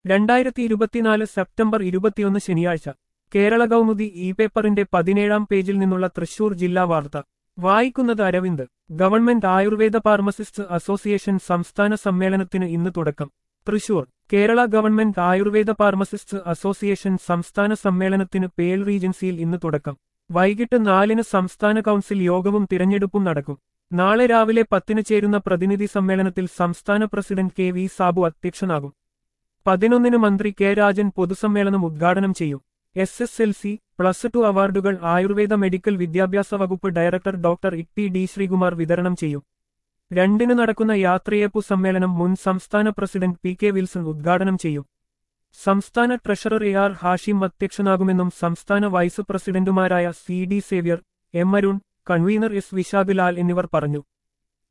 രണ്ടായിരത്തി ഇരുപത്തിനാല് സെപ്റ്റംബർ ഇരുപത്തിയൊന്ന് ശനിയാഴ്ച കേരള കൗമുദി ഇ പേപ്പറിന്റെ പതിനേഴാം പേജിൽ നിന്നുള്ള തൃശൂർ ജില്ലാ വാർത്ത വായിക്കുന്നത് Aravind government Ayurveda pharmacist association സംസ്ഥാന സമ്മേളനത്തിന് ഇന്ന് തുടക്കം Thrissur Kerala government Ayurveda pharmacist association സംസ്ഥാന സമ്മേളനത്തിന് പേൾ റീജൻസിയിൽ ഇന്ന് തുടക്കം വൈകിട്ട് നാലിന് സംസ്ഥാന കൗൺസിൽ യോഗവും തിരഞ്ഞെടുപ്പും നടക്കും നാളെ രാവിലെ പത്തിന് ചേരുന്ന പ്രതിനിധി സമ്മേളനത്തിൽ സംസ്ഥാന പ്രസിഡന്റ് കെ വി സാബു അധ്യക്ഷനാകും പതിനൊന്നിന് മന്ത്രി കെ രാജൻ പൊതുസമ്മേളനം ഉദ്ഘാടനം ചെയ്യും S S L C plus two അവാർഡുകൾ ആയുർവേദ മെഡിക്കൽ വിദ്യാഭ്യാസ വകുപ്പ് director doctor E D Sreekumar വിതരണം ചെയ്യും രണ്ടിന് നടക്കുന്ന യാത്രയപ്പു സമ്മേളനം മുൻ സംസ്ഥാന പ്രസിഡന്റ് പി കെ വിൽസൺ ഉദ്ഘാടനം ചെയ്യും സംസ്ഥാന ട്രഷറർ എ ആർ ഹാഷിം അധ്യക്ഷനാകുമെന്നും സംസ്ഥാന വൈസ് പ്രസിഡന്റുമാരായ C D Xavier M Arun convener S Visakhulal എന്നിവർ പറഞ്ഞു